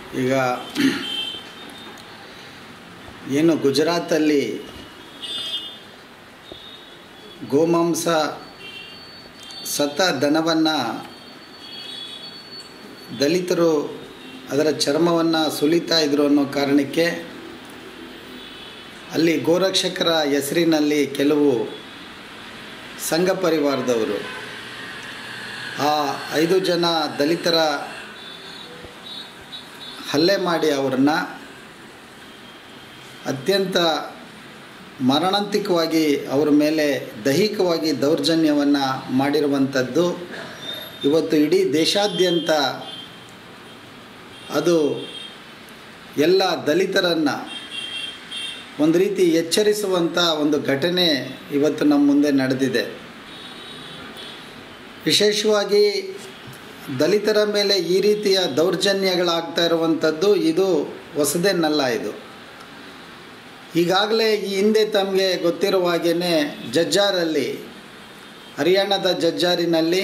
ಈಗ ಏನು ಗುಜರಾತಲ್ಲಿ ಗೋಮಾಂಸ ಸತ್ತ ದನವನ್ನು ದಲಿತರು ಅದರ ಚರ್ಮವನ್ನು ಸುಲಿತಾ ಇದ್ರು ಅನ್ನೋ ಕಾರಣಕ್ಕೆ ಅಲ್ಲಿ ಗೋರಕ್ಷಕರ ಹೆಸರಿನಲ್ಲಿ ಕೆಲವು ಸಂಘ ಪರಿವಾರದವರು ಆ ಐದು ಜನ ದಲಿತರ ಹಲ್ಲೆ ಮಾಡಿ ಅವರನ್ನು ಅತ್ಯಂತ ಮಾರಣಾಂತಿಕವಾಗಿ ಅವರ ಮೇಲೆ ದೈಹಿಕವಾಗಿ ದೌರ್ಜನ್ಯವನ್ನು ಮಾಡಿರುವಂಥದ್ದು ಇವತ್ತು ಇಡೀ ದೇಶಾದ್ಯಂತ ಅದು ಎಲ್ಲ ದಲಿತರನ್ನು ಒಂದು ರೀತಿ ಎಚ್ಚರಿಸುವಂಥ ಒಂದು ಘಟನೆ ಇವತ್ತು ನಮ್ಮ ಮುಂದೆ ನಡೆದಿದೆ ವಿಶೇಷವಾಗಿ ದಲಿತರ ಮೇಲೆ ಈ ರೀತಿಯ ದೌರ್ಜನ್ಯಗಳಾಗ್ತಾ ಇರುವಂಥದ್ದು ಇದು ಹೊಸದೇನಲ್ಲ ಇದು ಈಗಾಗಲೇ ಈ ಹಿಂದೆ ತಮಗೆ ಗೊತ್ತಿರುವ ಹಾಗೇ ಜಜ್ಜಾರಲ್ಲಿ ಹರಿಯಾಣದ ಜಜ್ಜಾರಿನಲ್ಲಿ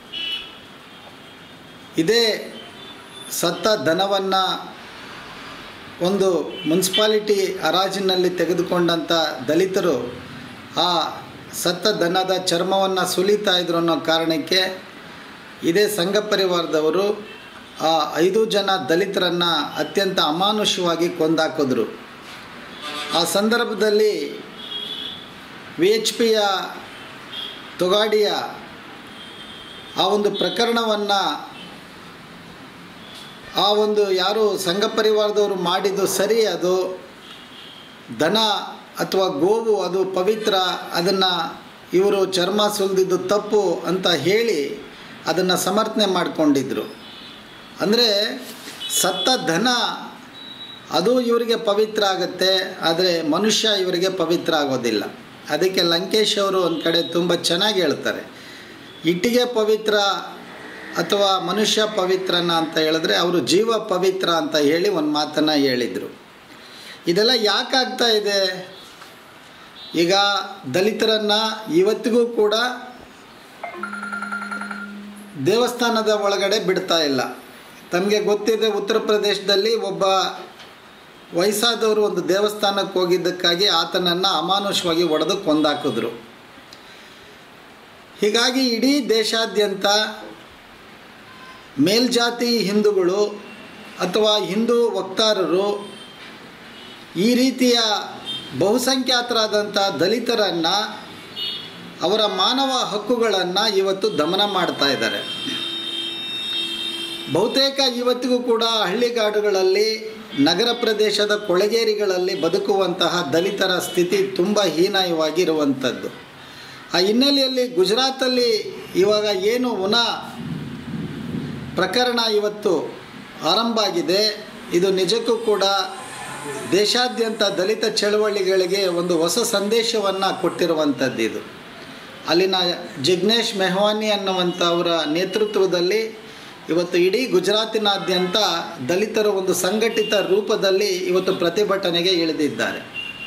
ಇದೇ ಸತ್ತ ದನವನ್ನು ಒಂದು ಮುನ್ಸಿಪಾಲಿಟಿ ಹರಾಜಿನಲ್ಲಿ ತೆಗೆದುಕೊಂಡಂಥ ದಲಿತರು ಆ ಸತ್ತ ದನದ ಚರ್ಮವನ್ನು ಸುಲಿತಾ ಇದ್ರು ಅನ್ನೋ ಕಾರಣಕ್ಕೆ ಇದೇ ಸಂಘ ಪರಿವಾರದವರು ಆ ಐದು ಜನ ದಲಿತರನ್ನು ಅತ್ಯಂತ ಅಮಾನುಷವಾಗಿ ಕೊಂದಾಕಿದ್ರು ಆ ಸಂದರ್ಭದಲ್ಲಿ ವಿ ಎಚ್ ಪಿಯ ತೊಗಾಡಿಯ ಆ ಒಂದು ಪ್ರಕರಣವನ್ನು ಆ ಒಂದು ಯಾರು ಸಂಘ ಪರಿವಾರದವರು ಮಾಡಿದ್ದು ಸರಿ ಅದು ದನ ಅಥವಾ ಗೋವು ಅದು ಪವಿತ್ರ ಅದನ್ನು ಇವರು ಚರ್ಮ ಸುಲಿದಿದ್ದು ತಪ್ಪು ಅಂತ ಹೇಳಿ ಅದನ್ನು ಸಮರ್ಥನೆ ಮಾಡಿಕೊಂಡಿದ್ರು ಅಂದರೆ ಸತ್ತ ದನ ಅದು ಇವರಿಗೆ ಪವಿತ್ರ ಆಗುತ್ತೆ ಆದರೆ ಮನುಷ್ಯ ಇವರಿಗೆ ಪವಿತ್ರ ಆಗೋದಿಲ್ಲ ಅದಕ್ಕೆ ಲಂಕೇಶ್ ಅವರು ಒಂದು ಕಡೆ ತುಂಬ ಚೆನ್ನಾಗಿ ಹೇಳ್ತಾರೆ ಇಟ್ಟಿಗೆ ಪವಿತ್ರ ಅಥವಾ ಮನುಷ್ಯ ಪವಿತ್ರನ ಅಂತ ಹೇಳಿದ್ರೆ ಅವರು ಜೀವ ಪವಿತ್ರ ಅಂತ ಹೇಳಿ ಒಂದು ಮಾತನ್ನು ಹೇಳಿದರು ಇದೆಲ್ಲ ಯಾಕಾಗ್ತಾ ಇದೆ ಈಗ ದಲಿತರನ್ನು ಇವತ್ತಿಗೂ ಕೂಡ ದೇವಸ್ಥಾನದ ಒಳಗಡೆ ಬಿಡ್ತಾ ಇಲ್ಲ ತಮಗೆ ಗೊತ್ತಿದೆ ಉತ್ತರ ಪ್ರದೇಶದಲ್ಲಿ ಒಬ್ಬ ವಯಸ್ಸಾದವರು ಒಂದು ದೇವಸ್ಥಾನಕ್ಕೆ ಹೋಗಿದ್ದಕ್ಕಾಗಿ ಆತನನ್ನು ಅಮಾನುಷವಾಗಿ ಒಡೆದು ಕೊಂದಾಕಿದ್ರು ಹೀಗಾಗಿ ಇಡೀ ದೇಶಾದ್ಯಂತ ಮೇಲ್ಜಾತಿ ಹಿಂದೂಗಳು ಅಥವಾ ಹಿಂದೂ ವಕ್ತಾರರು ಈ ರೀತಿಯ ಬಹುಸಂಖ್ಯಾತರಾದಂಥ ದಲಿತರನ್ನು ಅವರ ಮಾನವ ಹಕ್ಕುಗಳನ್ನು ಇವತ್ತು ದಮನ ಮಾಡ್ತಾ ಇದ್ದಾರೆ ಬಹುತೇಕ ಇವತ್ತಿಗೂ ಕೂಡ ಹಳ್ಳಿಗಾಡುಗಳಲ್ಲಿ ನಗರ ಪ್ರದೇಶದ ಕೊಳಗೇರಿಗಳಲ್ಲಿ ಬದುಕುವಂತಹ ದಲಿತರ ಸ್ಥಿತಿ ತುಂಬ ಹೀನಾಯವಾಗಿರುವಂಥದ್ದು ಆ ಹಿನ್ನೆಲೆಯಲ್ಲಿ ಗುಜರಾತಲ್ಲಿ ಇವಾಗ ಏನು ಉನ ಪ್ರಕರಣ ಇವತ್ತು ಆರಂಭ ಆಗಿದೆ ಇದು ನಿಜಕ್ಕೂ ಕೂಡ ದೇಶಾದ್ಯಂತ ದಲಿತ ಚಳವಳಿಗಳಿಗೆ ಒಂದು ಹೊಸ ಸಂದೇಶವನ್ನು ಕೊಟ್ಟಿರುವಂಥದ್ದು ಇದು ಅಲ್ಲಿನ ಜಿಗ್ನೇಶ್ ಮೆಹ್ವಾನಿ ಅನ್ನುವಂಥವರ ನೇತೃತ್ವದಲ್ಲಿ ಇವತ್ತು ಇಡೀ ಗುಜರಾತಿನಾದ್ಯಂತ ದಲಿತರ ಒಂದು ಸಂಘಟಿತ ರೂಪದಲ್ಲಿ ಇವತ್ತು ಪ್ರತಿಭಟನೆಗೆ ಇಳಿದಿದ್ದಾರೆ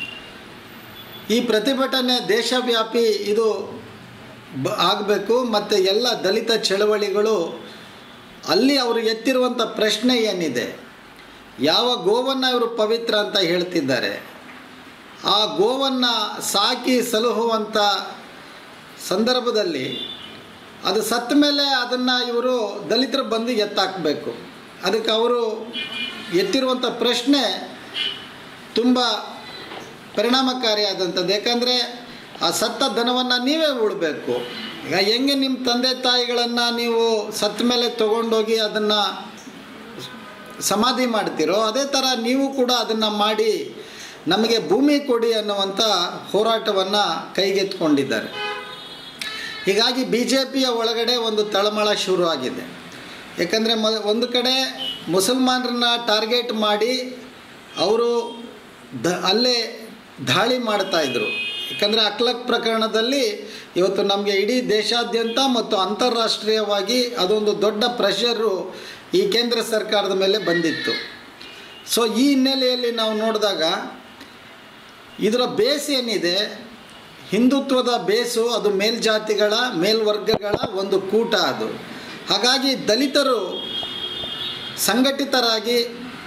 ಈ ಪ್ರತಿಭಟನೆ ದೇಶವ್ಯಾಪಿ ಇದು ಬ ಆಗಬೇಕು ಮತ್ತು ಎಲ್ಲ ದಲಿತ ಚಳವಳಿಗಳು ಅಲ್ಲಿ ಅವರು ಎತ್ತಿರುವಂಥ ಪ್ರಶ್ನೆ ಏನಿದೆ ಯಾವ ಗೋವನ್ನು ಇವರು ಪವಿತ್ರ ಅಂತ ಹೇಳ್ತಿದ್ದಾರೆ ಆ ಗೋವನ್ನು ಸಾಕಿ ಸಲಹುವಂಥ ಸಂದರ್ಭದಲ್ಲಿ ಅದು ಸತ್ತ ಮೇಲೆ ಅದನ್ನು ಇವರು ದಲಿತರು ಬಂದು ಎತ್ತಾಕಬೇಕು ಅದಕ್ಕೆ ಅವರು ಎತ್ತಿರುವಂಥ ಪ್ರಶ್ನೆ ತುಂಬ ಪರಿಣಾಮಕಾರಿಯಾದಂಥದ್ದು ಯಾಕಂದರೆ ಆ ಸತ್ತ ದನವನ್ನು ನೀವೇ ಉಳಬೇಕು ಈಗ ಹೆಂಗೆ ನಿಮ್ಮ ತಂದೆ ತಾಯಿಗಳನ್ನು ನೀವು ಸತ್ತ ಮೇಲೆ ತೊಗೊಂಡೋಗಿ ಅದನ್ನು ಸಮಾಧಿ ಮಾಡ್ತೀರೋ ಅದೇ ಥರ ನೀವು ಕೂಡ ಅದನ್ನು ಮಾಡಿ ನಮಗೆ ಭೂಮಿ ಕೊಡಿ ಅನ್ನುವಂಥ ಹೋರಾಟವನ್ನು ಕೈಗೆತ್ಕೊಂಡಿದ್ದಾರೆ ಹೀಗಾಗಿ ಬಿ ಜೆ ಪಿಯ ಒಳಗಡೆ ಒಂದು ತಳಮಳ ಶುರು ಆಗಿದೆ ಯಾಕಂದರೆ ಮ ಒಂದು ಕಡೆ ಮುಸಲ್ಮಾನರನ್ನ ಟಾರ್ಗೆಟ್ ಮಾಡಿ ಅವರು ದ ಅಲ್ಲೇ ದಾಳಿ ಮಾಡ್ತಾಯಿದ್ರು ಯಾಕಂದರೆ ಅಕ್ಲಕ್ ಪ್ರಕರಣದಲ್ಲಿ ಇವತ್ತು ನಮಗೆ ಇಡೀ ದೇಶಾದ್ಯಂತ ಮತ್ತು ಅಂತಾರಾಷ್ಟ್ರೀಯವಾಗಿ ಅದೊಂದು ದೊಡ್ಡ ಪ್ರೆಷರು ಈ ಕೇಂದ್ರ ಸರ್ಕಾರದ ಮೇಲೆ ಬಂದಿತ್ತು ಸೊ ಈ ಹಿನ್ನೆಲೆಯಲ್ಲಿ ನಾವು ನೋಡಿದಾಗ ಇದರ ಬೇಸ್ ಏನಿದೆ ಹಿಂದುತ್ವದ ಬೇಸು ಅದು ಮೇಲ್ಜಾತಿಗಳ ಮೇಲ್ವರ್ಗಗಳ ಒಂದು ಕೂಟ ಅದು ಹಾಗಾಗಿ ದಲಿತರು ಸಂಘಟಿತರಾಗಿ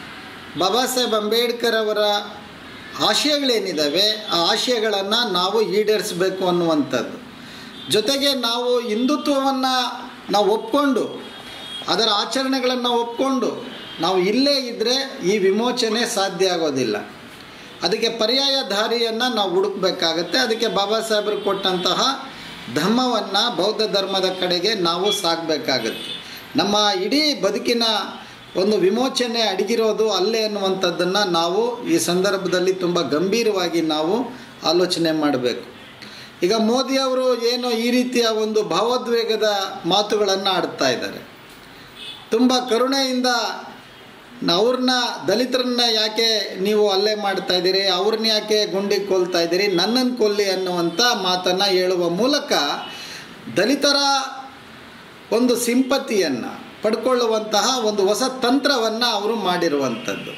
ಬಾಬಾ ಸಾಹೇಬ್ ಅಂಬೇಡ್ಕರ್ ಅವರ ಆಶಯಗಳೇನಿದ್ದಾವೆ ಆ ಆಶಯಗಳನ್ನು ನಾವು ಈಡೇರಿಸಬೇಕು ಅನ್ನುವಂಥದ್ದು ಜೊತೆಗೆ ನಾವು ಹಿಂದುತ್ವವನ್ನು ನಾವು ಒಪ್ಕೊಂಡು ಅದರ ಆಚರಣೆಗಳನ್ನು ಒಪ್ಕೊಂಡು ನಾವು ಇಲ್ಲೇ ಇದ್ದರೆ ಈ ವಿಮೋಚನೆ ಸಾಧ್ಯ ಆಗೋದಿಲ್ಲ ಅದಕ್ಕೆ ಪರ್ಯಾಯ ದಾರಿಯನ್ನು ನಾವು ಹುಡುಕ್ಬೇಕಾಗತ್ತೆ ಅದಕ್ಕೆ ಬಾಬಾ ಸಾಹೇಬರು ಕೊಟ್ಟಂತಹ ಧರ್ಮವನ್ನು ಬೌದ್ಧ ಧರ್ಮದ ಕಡೆಗೆ ನಾವು ಸಾಗಬೇಕಾಗತ್ತೆ ನಮ್ಮ ಇಡೀ ಬದುಕಿನ ಒಂದು ವಿಮೋಚನೆ ಅಡಗಿರೋದು ಅಲ್ಲೇ ಅನ್ನುವಂಥದ್ದನ್ನು ನಾವು ಈ ಸಂದರ್ಭದಲ್ಲಿ ತುಂಬ ಗಂಭೀರವಾಗಿ ನಾವು ಆಲೋಚನೆ ಮಾಡಬೇಕು ಈಗ ಮೋದಿಯವರು ಏನು ಈ ರೀತಿಯ ಒಂದು ಭಾವೋದ್ವೇಗದ ಮಾತುಗಳನ್ನು ಆಡ್ತಾ ಇದ್ದಾರೆ ತುಂಬ ಕರುಣೆಯಿಂದ ಅವ್ರನ್ನ ದಲಿತರನ್ನ ಯಾಕೆ ನೀವು ಹಲ್ಲೆ ಮಾಡ್ತಾ ಇದ್ದೀರಿ ಅವ್ರನ್ನ ಯಾಕೆ ಗುಂಡಿಗೆ ಕೊಲ್ತಾ ಇದ್ದೀರಿ ನನ್ನನ್ನು ಕೊಲ್ಲಿ ಅನ್ನುವಂಥ ಮಾತನ್ನು ಹೇಳುವ ಮೂಲಕ ದಲಿತರ ಒಂದು ಸಿಂಪತಿಯನ್ನು ಪಡ್ಕೊಳ್ಳುವಂತಹ ಒಂದು ಹೊಸ ತಂತ್ರವನ್ನು ಅವರು ಮಾಡಿರುವಂಥದ್ದು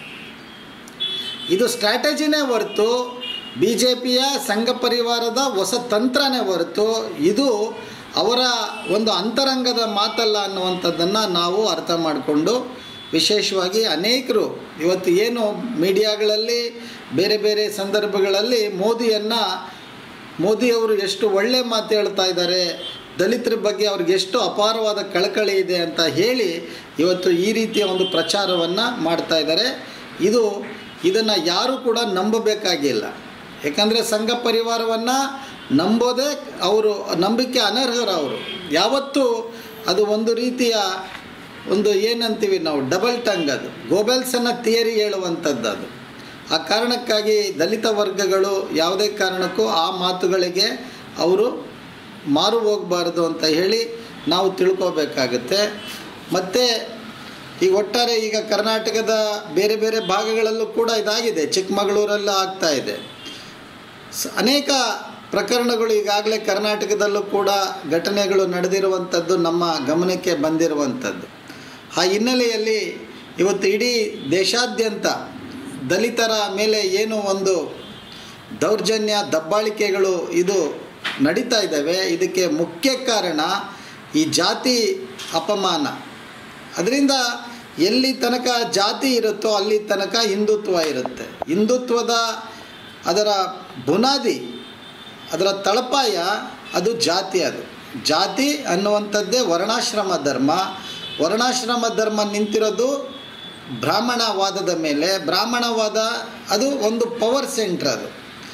ಇದು ಸ್ಟ್ರಾಟಜಿನೇ ಹೊರತು ಬಿ ಜೆ ಪಿಯ ಸಂಘ ಪರಿವಾರದ ಹೊಸ ತಂತ್ರನೇ ಹೊರತು ಇದು ಅವರ ಒಂದು ಅಂತರಂಗದ ಮಾತಲ್ಲ ಅನ್ನುವಂಥದ್ದನ್ನು ನಾವು ಅರ್ಥ ಮಾಡಿಕೊಂಡು ವಿಶೇಷವಾಗಿ ಅನೇಕರು ಇವತ್ತು ಏನು ಮೀಡಿಯಾಗಳಲ್ಲಿ ಬೇರೆ ಬೇರೆ ಸಂದರ್ಭಗಳಲ್ಲಿ ಮೋದಿಯನ್ನು ಮೋದಿಯವರು ಎಷ್ಟು ಒಳ್ಳೆ ಮಾತು ಹೇಳ್ತಾ ಇದ್ದಾರೆ ದಲಿತರ ಬಗ್ಗೆ ಅವ್ರಿಗೆ ಎಷ್ಟು ಅಪಾರವಾದ ಕಳಕಳಿ ಇದೆ ಅಂತ ಹೇಳಿ ಇವತ್ತು ಈ ರೀತಿಯ ಒಂದು ಪ್ರಚಾರವನ್ನು ಮಾಡ್ತಾ ಇದ್ದಾರೆ ಇದು ಇದನ್ನು ಯಾರೂ ಕೂಡ ನಂಬಬೇಕಾಗಿಲ್ಲ ಯಾಕಂದರೆ ಸಂಘ ಪರಿವಾರವನ್ನು ನಂಬೋದೇ ಅವರು ನಂಬಿಕೆ ಅನರ್ಹರು ಅವರು ಯಾವತ್ತೂ ಅದು ಒಂದು ರೀತಿಯ ಒಂದು ಏನಂತೀವಿ ನಾವು ಡಬಲ್ ಟಂಗ್ ಅದು ಗೋಬೆಲ್ಸನ್ನು ಥಿಯರಿ ಹೇಳುವಂಥದ್ದು ಅದು ಆ ಕಾರಣಕ್ಕಾಗಿ ದಲಿತ ವರ್ಗಗಳು ಯಾವುದೇ ಕಾರಣಕ್ಕೂ ಆ ಮಾತುಗಳಿಗೆ ಅವರು ಮಾರು ಹೋಗಬಾರ್ದು ಅಂತ ಹೇಳಿ ನಾವು ತಿಳ್ಕೋಬೇಕಾಗತ್ತೆ ಮತ್ತು ಈಗ ಒಟ್ಟಾರೆ ಈಗ ಕರ್ನಾಟಕದ ಬೇರೆ ಬೇರೆ ಭಾಗಗಳಲ್ಲೂ ಕೂಡ ಇದಾಗಿದೆ ಚಿಕ್ಕಮಗಳೂರಲ್ಲೂ ಆಗ್ತಾ ಇದೆ ಸ ಅನೇಕ ಪ್ರಕರಣಗಳು ಈಗಾಗಲೇ ಕರ್ನಾಟಕದಲ್ಲೂ ಕೂಡ ಘಟನೆಗಳು ನಡೆದಿರುವಂಥದ್ದು ನಮ್ಮ ಗಮನಕ್ಕೆ ಬಂದಿರುವಂಥದ್ದು ಆ ಹಿನ್ನೆಲೆಯಲ್ಲಿ ಇವತ್ತು ಇಡೀ ದೇಶಾದ್ಯಂತ ದಲಿತರ ಮೇಲೆ ಏನು ಒಂದು ದೌರ್ಜನ್ಯ ದಬ್ಬಾಳಿಕೆಗಳು ಇದು ನಡೀತಾ ಇದ್ದಾವೆ ಇದಕ್ಕೆ ಮುಖ್ಯ ಕಾರಣ ಈ ಜಾತಿ ಅಪಮಾನ ಅದರಿಂದ ಎಲ್ಲಿ ತನಕ ಜಾತಿ ಇರುತ್ತೋ ಅಲ್ಲಿ ತನಕ ಹಿಂದುತ್ವ ಇರುತ್ತೆ ಹಿಂದುತ್ವದ ಅದರ ಬುನಾದಿ ಅದರ ತಳಪಾಯ ಅದು ಜಾತಿ ಅದು ಜಾತಿ ಅನ್ನುವಂಥದ್ದೇ ವರ್ಣಾಶ್ರಮ ಧರ್ಮ ವರ್ಣಾಶ್ರಮ ಧರ್ಮ ನಿಂತಿರೋದು ಬ್ರಾಹ್ಮಣವಾದದ ಮೇಲೆ ಬ್ರಾಹ್ಮಣವಾದ ಅದು ಒಂದು ಪವರ್ ಸೆಂಟ್ರ್ ಅದು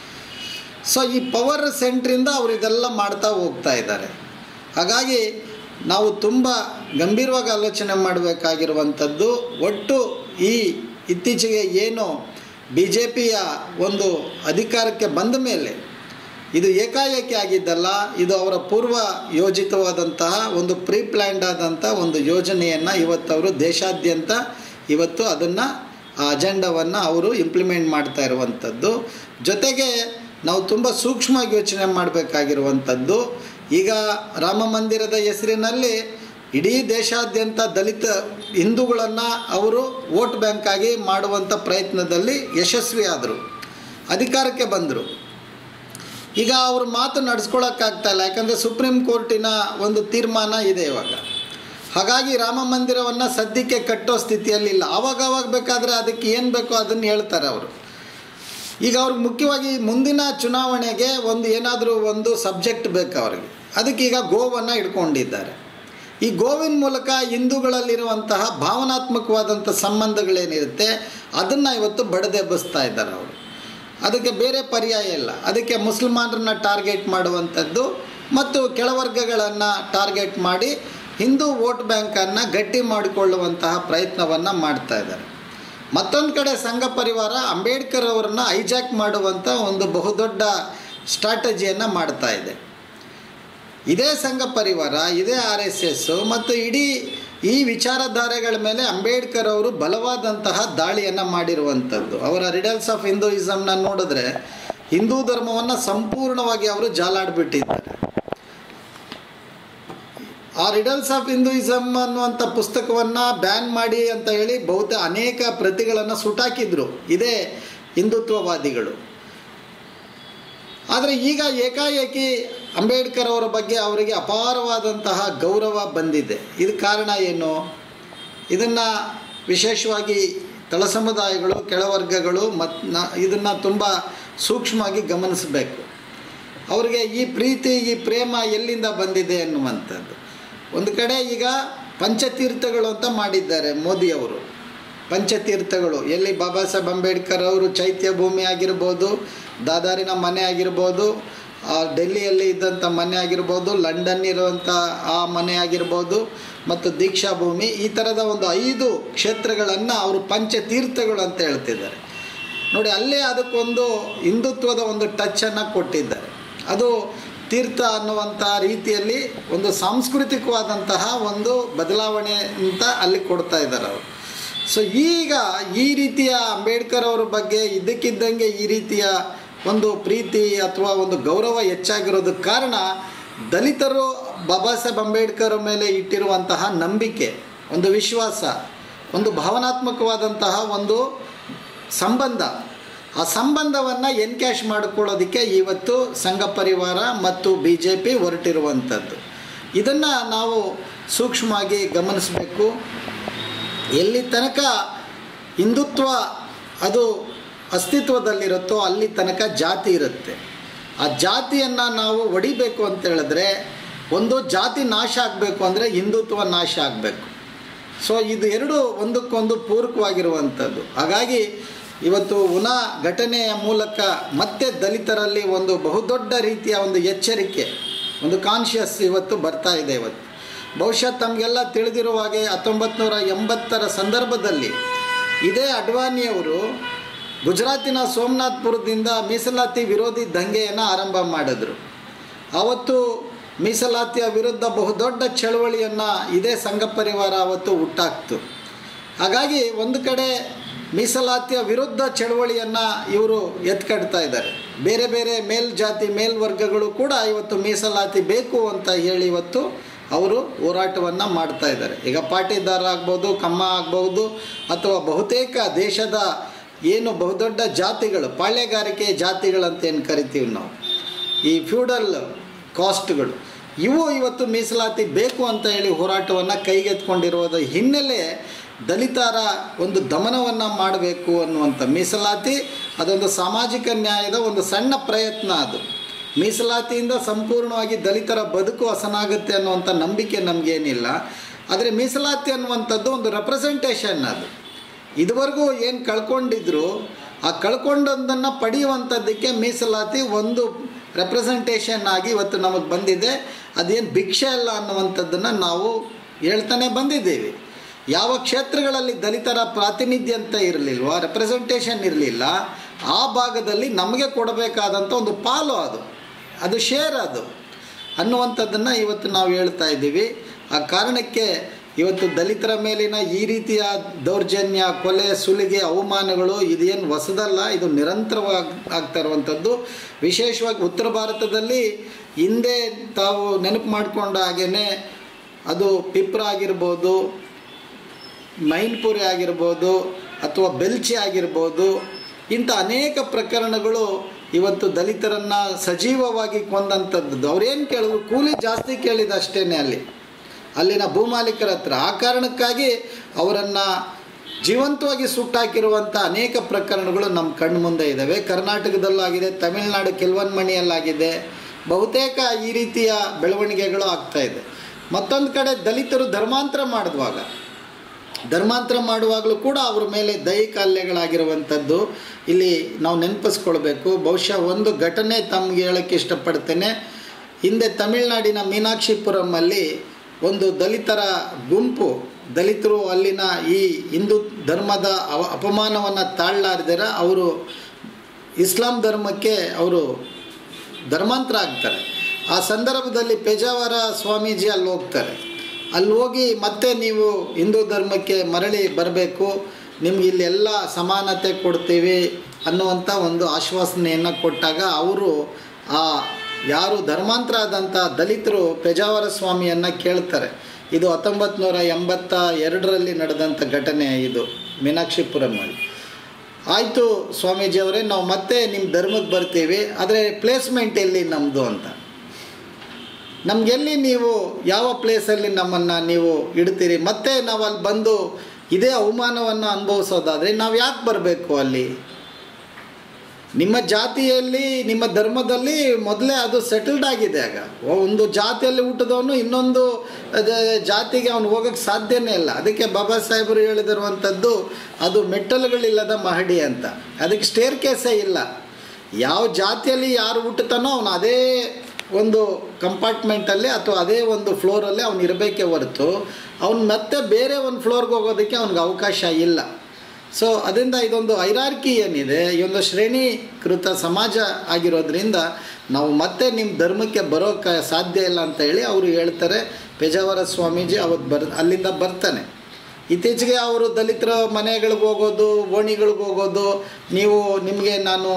ಸೊ ಈ ಪವರ್ ಸೆಂಟ್ರಿಂದ ಅವರು ಇದೆಲ್ಲ ಮಾಡ್ತಾ ಹೋಗ್ತಾ ಇದ್ದಾರೆ ಹಾಗಾಗಿ ನಾವು ತುಂಬ ಗಂಭೀರವಾಗಿ ಆಲೋಚನೆ ಮಾಡಬೇಕಾಗಿರುವಂಥದ್ದು ಒಟ್ಟು ಈ ಇತ್ತೀಚೆಗೆ ಏನು ಬಿ ಜೆ ಪಿಯ ಒಂದು ಅಧಿಕಾರಕ್ಕೆ ಬಂದ ಮೇಲೆ ಇದು ಏಕಾಏಕಿ ಆಗಿದ್ದಲ್ಲ ಇದು ಅವರ ಪೂರ್ವ ಯೋಜಿತವಾದಂತಹ ಒಂದು ಪ್ರೀ ಪ್ಲ್ಯಾಂಡ್ ಆದಂಥ ಒಂದು ಯೋಜನೆಯನ್ನು ಇವತ್ತು ಅವರು ದೇಶಾದ್ಯಂತ ಇವತ್ತು ಅದನ್ನು ಆ ಅಜೆಂಡವನ್ನು ಅವರು ಇಂಪ್ಲಿಮೆಂಟ್ ಮಾಡ್ತಾ ಇರುವಂಥದ್ದು ಜೊತೆಗೆ ನಾವು ತುಂಬ ಸೂಕ್ಷ್ಮವಾಗಿ ಯೋಚನೆ ಮಾಡಬೇಕಾಗಿರುವಂಥದ್ದು ಈಗ ರಾಮ ಮಂದಿರದ ಹೆಸರಿನಲ್ಲಿ ಇಡೀ ದೇಶಾದ್ಯಂತ ದಲಿತ ಹಿಂದೂಗಳನ್ನು ಅವರು ವೋಟ್ ಬ್ಯಾಂಕಾಗಿ ಮಾಡುವಂಥ ಪ್ರಯತ್ನದಲ್ಲಿ ಯಶಸ್ವಿ ಆದರು ಅಧಿಕಾರಕ್ಕೆ ಬಂದರು ಈಗ ಅವ್ರ ಮಾತು ನಡೆಸ್ಕೊಳಕ್ಕಾಗ್ತಾ ಇಲ್ಲ ಯಾಕಂದರೆ ಸುಪ್ರೀಂ ಕೋರ್ಟಿನ ಒಂದು ತೀರ್ಮಾನ ಇದೆ ಇವಾಗ ಹಾಗಾಗಿ ರಾಮ ಮಂದಿರವನ್ನು ಸದ್ಯಕ್ಕೆ ಕಟ್ಟೋ ಸ್ಥಿತಿಯಲ್ಲಿ ಇಲ್ಲ ಆವಾಗ ಆವಾಗ ಬೇಕಾದರೆ ಅದಕ್ಕೆ ಏನು ಬೇಕೋ ಅದನ್ನು ಹೇಳ್ತಾರೆ ಅವರು ಈಗ ಅವ್ರಿಗೆ ಮುಖ್ಯವಾಗಿ ಮುಂದಿನ ಚುನಾವಣೆಗೆ ಒಂದು ಏನಾದರೂ ಒಂದು ಸಬ್ಜೆಕ್ಟ್ ಬೇಕು ಅವ್ರಿಗೆ ಅದಕ್ಕೆ ಈಗ ಗೋವನ್ನು ಇಟ್ಕೊಂಡಿದ್ದಾರೆ ಈ ಗೋವಿನ ಮೂಲಕ ಹಿಂದೂಗಳಲ್ಲಿರುವಂತಹ ಭಾವನಾತ್ಮಕವಾದಂಥ ಸಂಬಂಧಗಳೇನಿರುತ್ತೆ ಅದನ್ನು ಇವತ್ತು ಬಡದೆಬ್ಬಿಸ್ತಾ ಇದ್ದಾರೆ ಅವರು ಅದಕ್ಕೆ ಬೇರೆ ಪರ್ಯಾಯ ಇಲ್ಲ ಅದಕ್ಕೆ ಮುಸಲ್ಮಾನರನ್ನ ಟಾರ್ಗೆಟ್ ಮಾಡುವಂಥದ್ದು ಮತ್ತು ಕೆಳವರ್ಗಗಳನ್ನು ಟಾರ್ಗೆಟ್ ಮಾಡಿ ಹಿಂದೂ ವೋಟ್ ಬ್ಯಾಂಕನ್ನು ಗಟ್ಟಿ ಮಾಡಿಕೊಳ್ಳುವಂತಹ ಪ್ರಯತ್ನವನ್ನು ಮಾಡ್ತಾ ಇದ್ದಾರೆ ಮತ್ತೊಂದು ಕಡೆ ಸಂಘ ಪರಿವಾರ ಅಂಬೇಡ್ಕರ್ ಅವರನ್ನು ಹೈಜಾಕ್ ಮಾಡುವಂಥ ಒಂದು ಬಹುದೊಡ್ಡ ಸ್ಟ್ರಾಟಜಿಯನ್ನು ಮಾಡ್ತಾ ಇದೆ ಇದೇ ಸಂಘ ಪರಿವಾರ ಇದೇ ಆರ್ ಎಸ್ ಎಸ್ಸು ಮತ್ತು ಇಡೀ ಈ ವಿಚಾರಧಾರೆಗಳ ಮೇಲೆ ಅಂಬೇಡ್ಕರ್ ಅವರು ಬಲವಾದಂತಹ ದಾಳಿಯನ್ನು ಮಾಡಿರುವಂಥದ್ದು ಅವರ ರಿಡಲ್ಸ್ ಆಫ್ ಹಿಂದೂಯಿಸಮ್ನ ನೋಡಿದ್ರೆ ಹಿಂದೂ ಧರ್ಮವನ್ನು ಸಂಪೂರ್ಣವಾಗಿ ಅವರು ಜಾಲಾಡ್ಬಿಟ್ಟಿದ್ದಾರೆ ಆ ರಿಡಲ್ಸ್ ಆಫ್ ಹಿಂದೂಯಿಸಮ್ ಅನ್ನುವಂಥ ಪುಸ್ತಕವನ್ನು ಬ್ಯಾನ್ ಮಾಡಿ ಅಂತ ಹೇಳಿ ಬಹುತ ಅನೇಕ ಪ್ರತಿಗಳನ್ನು ಸುಟಾಕಿದ್ರು ಇದೇ ಹಿಂದುತ್ವವಾದಿಗಳು ಆದರೆ ಈಗ ಏಕಾಏಕಿ ಅಂಬೇಡ್ಕರ್ ಅವರ ಬಗ್ಗೆ ಅವರಿಗೆ ಅಪಾರವಾದಂತಹ ಗೌರವ ಬಂದಿದೆ ಇದು ಕಾರಣ ಏನು ಇದನ್ನು ವಿಶೇಷವಾಗಿ ತಳ ಸಮುದಾಯಗಳು ಕೆಳವರ್ಗಗಳು ಮತ್ತು ನ ಇದನ್ನು ತುಂಬ ಸೂಕ್ಷ್ಮವಾಗಿ ಗಮನಿಸಬೇಕು ಅವರಿಗೆ ಈ ಪ್ರೀತಿ ಈ ಪ್ರೇಮ ಎಲ್ಲಿಂದ ಬಂದಿದೆ ಅನ್ನುವಂಥದ್ದು ಒಂದು ಕಡೆ ಈಗ ಪಂಚತೀರ್ಥಗಳು ಅಂತ ಮಾಡಿದ್ದಾರೆ ಮೋದಿಯವರು ಪಂಚತೀರ್ಥಗಳು ಎಲ್ಲಿ ಬಾಬಾ ಸಾಹೇಬ್ ಅಂಬೇಡ್ಕರ್ ಅವರು ಚೈತ್ಯ ಭೂಮಿ ಆಗಿರ್ಬೋದು ದಾದಾರಿನ ಮನೆ ಆಗಿರ್ಬೋದು ಆ ಡೆಲ್ಲಿಯಲ್ಲಿ ಇದ್ದಂಥ ಮನೆ ಆಗಿರ್ಬೋದು ಲಂಡನ್ ಇರುವಂಥ ಆ ಮನೆ ಆಗಿರ್ಬೋದು ಮತ್ತು ದೀಕ್ಷಾ ಭೂಮಿ ಈ ಥರದ ಒಂದು ಐದು ಕ್ಷೇತ್ರಗಳನ್ನು ಅವರು ಪಂಚತೀರ್ಥಗಳು ಅಂತ ಹೇಳ್ತಿದ್ದಾರೆ ನೋಡಿ ಅಲ್ಲೇ ಅದಕ್ಕೊಂದು ಹಿಂದುತ್ವದ ಒಂದು ಟಚ್ಚನ್ನು ಕೊಟ್ಟಿದ್ದಾರೆ ಅದು ತೀರ್ಥ ಅನ್ನುವಂಥ ರೀತಿಯಲ್ಲಿ ಒಂದು ಸಾಂಸ್ಕೃತಿಕವಾದಂತಹ ಒಂದು ಬದಲಾವಣೆ ಅಂತ ಅಲ್ಲಿ ಕೊಡ್ತಾ ಇದ್ದಾರೆ ಅವರು ಸೊ ಈಗ ಈ ರೀತಿಯ ಅಂಬೇಡ್ಕರ್ ಅವರ ಬಗ್ಗೆ ಇದ್ದಕ್ಕಿದ್ದಂಗೆ ಈ ರೀತಿಯ ಒಂದು ಪ್ರೀತಿ ಅಥವಾ ಒಂದು ಗೌರವ ಹೆಚ್ಚಾಗಿರೋದಕ್ಕೆ ಕಾರಣ ದಲಿತರು ಬಾಬಾ ಸಾಹೇಬ್ ಅಂಬೇಡ್ಕರ್ ಮೇಲೆ ಇಟ್ಟಿರುವಂತಹ ನಂಬಿಕೆ ಒಂದು ವಿಶ್ವಾಸ ಒಂದು ಭಾವನಾತ್ಮಕವಾದಂತಹ ಒಂದು ಸಂಬಂಧ ಆ ಸಂಬಂಧವನ್ನು ಎನ್ಕ್ಯಾಶ್ ಮಾಡಿಕೊಳ್ಳೋದಕ್ಕೆ ಇವತ್ತು ಸಂಘ ಪರಿವಾರ ಮತ್ತು ಬಿ ಜೆ ಪಿ ಹೊರಟಿರುವಂಥದ್ದು ಇದನ್ನು ನಾವು ಸೂಕ್ಷ್ಮವಾಗಿ ಗಮನಿಸಬೇಕು ಎಲ್ಲಿ ತನಕ ಹಿಂದುತ್ವ ಅದು ಅಸ್ತಿತ್ವದಲ್ಲಿರುತ್ತೋ ಅಲ್ಲಿ ತನಕ ಜಾತಿ ಇರುತ್ತೆ ಆ ಜಾತಿಯನ್ನು ನಾವು ಒಡಿಬೇಕು ಅಂತ ಹೇಳಿದ್ರೆ ಒಂದು ಜಾತಿ ನಾಶ ಆಗಬೇಕು ಅಂದರೆ ಹಿಂದುತ್ವ ನಾಶ ಆಗಬೇಕು ಸೊ ಇದು ಎರಡು ಒಂದಕ್ಕೊಂದು ಪೂರಕವಾಗಿರುವಂಥದ್ದು ಹಾಗಾಗಿ ಇವತ್ತು ಉನಾ ಘಟನೆಯ ಮೂಲಕ ಮತ್ತೆ ದಲಿತರಲ್ಲಿ ಒಂದು ಬಹುದೊಡ್ಡ ರೀತಿಯ ಒಂದು ಎಚ್ಚರಿಕೆ ಒಂದು ಕಾನ್ಷಿಯಸ್ ಇವತ್ತು ಬರ್ತಾ ಇದೆ ಇವತ್ತು ಬಹುಶಃ ತಮಗೆಲ್ಲ ತಿಳಿದಿರುವ ಹಾಗೆ ಹತ್ತೊಂಬತ್ತು ನೂರ ಎಂಬತ್ತರ ಸಂದರ್ಭದಲ್ಲಿ ಇದೇ ಅಡ್ವಾಣಿಯವರು ಗುಜರಾತಿನ ಸೋಮನಾಥ್ಪುರದಿಂದ ಮೀಸಲಾತಿ ವಿರೋಧಿ ದಂಗೆಯನ್ನು ಆರಂಭ ಮಾಡಿದ್ರು ಆವತ್ತು ಮೀಸಲಾತಿಯ ವಿರುದ್ಧ ಬಹುದೊಡ್ಡ ಚಳವಳಿಯನ್ನು ಇದೇ ಸಂಘ ಪರಿವಾರ ಅವತ್ತು ಹುಟ್ಟಾಕ್ತು ಹಾಗಾಗಿ ಒಂದು ಕಡೆ ಮೀಸಲಾತಿಯ ವಿರುದ್ಧ ಚಳವಳಿಯನ್ನು ಇವರು ಎತ್ಕಡ್ತಾ ಇದ್ದಾರೆ ಬೇರೆ ಬೇರೆ ಮೇಲ್ಜಾತಿ ಮೇಲ್ವರ್ಗಗಳು ಕೂಡ ಇವತ್ತು ಮೀಸಲಾತಿ ಬೇಕು ಅಂತ ಹೇಳಿ ಇವತ್ತು ಅವರು ಹೋರಾಟವನ್ನು ಮಾಡ್ತಾ ಇದ್ದಾರೆ ಈಗ ಪಾಟೀದಾರ ಆಗ್ಬೋದು ಕಮ್ಮ ಆಗ್ಬೋದು ಅಥವಾ ಬಹುತೇಕ ದೇಶದ ಏನು ಬಹುದೊಡ್ಡ ಜಾತಿಗಳು ಪಾಳ್ಯಗಾರಿಕೆ ಜಾತಿಗಳಂತ ಏನು ಕರಿತೀವಿ ನಾವು ಈ ಫ್ಯೂಡಲ್ ಕಾಸ್ಟ್ಗಳು ಇವು ಇವತ್ತು ಮೀಸಲಾತಿ ಬೇಕು ಅಂತ ಹೇಳಿ ಹೋರಾಟವನ್ನು ಕೈಗೆತ್ಕೊಂಡಿರುವುದ ಹಿನ್ನೆಲೆ ದಲಿತರ ಒಂದು ದಮನವನ್ನು ಮಾಡಬೇಕು ಅನ್ನುವಂಥ ಮೀಸಲಾತಿ ಅದೊಂದು ಸಾಮಾಜಿಕ ನ್ಯಾಯದ ಒಂದು ಸಣ್ಣ ಪ್ರಯತ್ನ ಅದು ಮೀಸಲಾತಿಯಿಂದ ಸಂಪೂರ್ಣವಾಗಿ ದಲಿತರ ಬದುಕು ಹಸನಾಗುತ್ತೆ ಅನ್ನುವಂಥ ನಂಬಿಕೆ ನಮಗೇನಿಲ್ಲ ಆದರೆ ಮೀಸಲಾತಿ ಅನ್ನುವಂಥದ್ದು ಒಂದು ರೆಪ್ರೆಸೆಂಟೇಷನ್ ಅದು ಇದುವರೆಗೂ ಏನು ಕಳ್ಕೊಂಡಿದ್ರು ಆ ಕಳ್ಕೊಂಡೊಂದನ್ನು ಪಡೆಯುವಂಥದ್ದಕ್ಕೆ ಮೀಸಲಾತಿ ಒಂದು ರೆಪ್ರೆಸೆಂಟೇಷನ್ ಆಗಿ ಇವತ್ತು ನಮಗೆ ಬಂದಿದೆ ಅದೇನು ಭಿಕ್ಷೆ ಅಲ್ಲ ಅನ್ನುವಂಥದ್ದನ್ನು ನಾವು ಹೇಳ್ತಾನೆ ಬಂದಿದ್ದೀವಿ ಯಾವ ಕ್ಷೇತ್ರಗಳಲ್ಲಿ ದಲಿತರ ಪ್ರಾತಿನಿಧ್ಯ ಅಂತ ಇರಲಿಲ್ವ ರೆಪ್ರೆಸೆಂಟೇಷನ್ ಇರಲಿಲ್ಲ ಆ ಭಾಗದಲ್ಲಿ ನಮಗೆ ಕೊಡಬೇಕಾದಂಥ ಒಂದು ಪಾಲು ಅದು ಅದು ಶೇರ್ ಅದು ಅನ್ನುವಂಥದ್ದನ್ನು ಇವತ್ತು ನಾವು ಹೇಳ್ತಾ ಇದ್ದೀವಿ ಆ ಕಾರಣಕ್ಕೆ ಇವತ್ತು ದಲಿತರ ಮೇಲಿನ ಈ ರೀತಿಯ ದೌರ್ಜನ್ಯ ಕೊಲೆ ಸುಲಿಗೆ ಅವಮಾನಗಳು ಇದೇನು ಹೊಸದಲ್ಲ ಇದು ನಿರಂತರವಾಗಿ ಆಗ್ತಾ ಇರುವಂಥದ್ದು ವಿಶೇಷವಾಗಿ ಉತ್ತರ ಭಾರತದಲ್ಲಿ ಹಿಂದೆ ತಾವು ನೆನಪು ಮಾಡಿಕೊಂಡ ಹಾಗೇ ಅದು ಪಿಪ್ರ ಆಗಿರ್ಬೋದು ಮೈನ್ಪುರಿ ಆಗಿರ್ಬೋದು ಅಥವಾ ಬೆಲ್ಚಿ ಆಗಿರ್ಬೋದು ಇಂಥ ಅನೇಕ ಪ್ರಕರಣಗಳು ಇವತ್ತು ದಲಿತರನ್ನು ಸಜೀವವಾಗಿ ಕೊಂದಂಥದ್ದು ಅವ್ರೇನು ಕೇಳಿದ್ರು ಕೂಲಿ ಜಾಸ್ತಿ ಕೇಳಿದ ಅಷ್ಟೇ ಅಲ್ಲಿ ಅಲ್ಲಿನ ಭೂಮಾಲೀಕರ ಹತ್ರ ಆ ಕಾರಣಕ್ಕಾಗಿ ಅವರನ್ನು ಜೀವಂತವಾಗಿ ಸುಟ್ಟಾಕಿರುವಂಥ ಅನೇಕ ಪ್ರಕರಣಗಳು ನಮ್ಮ ಕಣ್ಣು ಮುಂದೆ ಇದ್ದಾವೆ ಕರ್ನಾಟಕದಲ್ಲಾಗಿದೆ ತಮಿಳುನಾಡು ಕೆಲ್ವನ್ಮಣಿಯಲ್ಲಾಗಿದೆ ಬಹುತೇಕ ಈ ರೀತಿಯ ಬೆಳವಣಿಗೆಗಳು ಆಗ್ತಾ ಇದೆ ಮತ್ತೊಂದು ಕಡೆ ದಲಿತರು ಧರ್ಮಾಂತರ ಮಾಡಿದ್ವಾಗ ಧರ್ಮಾಂತರ ಮಾಡುವಾಗಲೂ ಕೂಡ ಅವ್ರ ಮೇಲೆ ದೈಹಿಕ ಹಲ್ಲೆಗಳಾಗಿರುವಂಥದ್ದು ಇಲ್ಲಿ ನಾವು ನೆನಪಿಸ್ಕೊಳ್ಬೇಕು ಬಹುಶಃ ಒಂದು ಘಟನೆ ತಮಗೆ ಹೇಳೋಕ್ಕೆ ಇಷ್ಟಪಡ್ತೇನೆ ಹಿಂದೆ ತಮಿಳುನಾಡಿನ ಮೀನಾಕ್ಷಿಪುರಮಲ್ಲಿ ಒಂದು ದಲಿತರ ಗುಂಪು ದಲಿತರು ಅಲ್ಲಿನ ಈ ಹಿಂದೂ ಧರ್ಮದ ಅವ ಅಪಮಾನವನ್ನು ತಾಳಲಾರ್ದಿರ ಅವರು ಇಸ್ಲಾಂ ಧರ್ಮಕ್ಕೆ ಅವರು ಧರ್ಮಾಂತರ ಆಗ್ತಾರೆ ಆ ಸಂದರ್ಭದಲ್ಲಿ ಪೇಜಾವರ ಸ್ವಾಮೀಜಿ ಅಲ್ಲಿ ಹೋಗ್ತಾರೆ ಅಲ್ಲಿ ಹೋಗಿ ಮತ್ತೆ ನೀವು ಹಿಂದೂ ಧರ್ಮಕ್ಕೆ ಮರಳಿ ಬರಬೇಕು ನಿಮ್ಗೆ ಇಲ್ಲಿ ಎಲ್ಲ ಸಮಾನತೆ ಕೊಡ್ತೀವಿ ಅನ್ನುವಂಥ ಒಂದು ಆಶ್ವಾಸನೆಯನ್ನು ಕೊಟ್ಟಾಗ ಅವರು ಆ ಯಾರು ಧರ್ಮಾಂತರ ಆದಂಥ ದಲಿತರು ಪೇಜಾವರ ಸ್ವಾಮಿಯನ್ನು ಕೇಳ್ತಾರೆ ಇದು ಹತ್ತೊಂಬತ್ತು ನೂರ ಎಂಬತ್ತ ಎರಡರಲ್ಲಿ ನಡೆದಂಥ ಘಟನೆ ಇದು ಮೀನಾಕ್ಷಿಪುರಮಲ್ಲಿ ಆಯಿತು ಸ್ವಾಮೀಜಿಯವರೇ ನಾವು ಮತ್ತೆ ನಿಮ್ಮ ಧರ್ಮಕ್ಕೆ ಬರ್ತೀವಿ ಆದರೆ ಪ್ಲೇಸ್ಮೆಂಟ್ ಎಲ್ಲಿ ನಮ್ಮದು ಅಂತ ನಮಗೆಲ್ಲಿ ನೀವು ಯಾವ ಪ್ಲೇಸಲ್ಲಿ ನಮ್ಮನ್ನು ನೀವು ಇಡ್ತೀರಿ ಮತ್ತೆ ನಾವು ಅಲ್ಲಿ ಬಂದು ಇದೇ ಅವಮಾನವನ್ನು ಅನುಭವಿಸೋದಾದರೆ ನಾವು ಯಾಕೆ ಬರಬೇಕು ಅಲ್ಲಿ ನಿಮ್ಮ ಜಾತಿಯಲ್ಲಿ ನಿಮ್ಮ ಧರ್ಮದಲ್ಲಿ ಮೊದಲೇ ಅದು ಸೆಟಲ್ಡ್ ಆಗಿದೆ ಆಗ ಒಂದು ಜಾತಿಯಲ್ಲಿ ಹುಟ್ಟಿದವನು ಇನ್ನೊಂದು ಅದ- ಜಾತಿಗೆ ಅವನು ಹೋಗೋಕ್ಕೆ ಸಾಧ್ಯನೇ ಇಲ್ಲ ಅದಕ್ಕೆ ಬಾಬಾ ಸಾಹೇಬರು ಹೇಳಿದಿರುವಂಥದ್ದು ಅದು ಮೆಟ್ಟಲುಗಳಿಲ್ಲದ ಮಹಡಿ ಅಂತ ಅದಕ್ಕೆ ಸ್ಟೇರ್ ಕೇಸೇ ಇಲ್ಲ ಯಾವ ಜಾತಿಯಲ್ಲಿ ಯಾರು ಹುಟ್ಟುತ್ತಾನೋ ಅವನು ಅದೇ ಒಂದು ಕಂಪಾರ್ಟ್ಮೆಂಟಲ್ಲಿ ಅಥವಾ ಅದೇ ಒಂದು ಫ್ಲೋರಲ್ಲಿ ಅವನು ಇರಬೇಕೇ ಹೊರತು ಅವನು ಮತ್ತೆ ಬೇರೆ ಒಂದು ಫ್ಲೋರ್ಗೆ ಹೋಗೋದಕ್ಕೆ ಅವ್ನಿಗೆ ಅವಕಾಶ ಇಲ್ಲ ಸೊ ಅದರಿಂದ ಇದೊಂದು ಐರಾರ್ಕಿ ಏನಿದೆ ಈ ಒಂದು ಶ್ರೇಣೀಕೃತ ಸಮಾಜ ಆಗಿರೋದ್ರಿಂದ ನಾವು ಮತ್ತೆ ನಿಮ್ಮ ಧರ್ಮಕ್ಕೆ ಬರೋಕ್ಕೆ ಸಾಧ್ಯ ಇಲ್ಲ ಅಂತ ಹೇಳಿ ಅವರು ಹೇಳ್ತಾರೆ ಪೇಜಾವರ ಸ್ವಾಮೀಜಿ ಅವತ್ತು ಬರ್ ಅಲ್ಲಿಂದ ಬರ್ತಾನೆ ಇತ್ತೀಚೆಗೆ ಅವರು ದಲಿತರ ಮನೆಗಳಿಗೆ ಹೋಗೋದು ಓಣಿಗಳಿಗೆ ಹೋಗೋದು ನೀವು ನಿಮಗೆ ನಾನು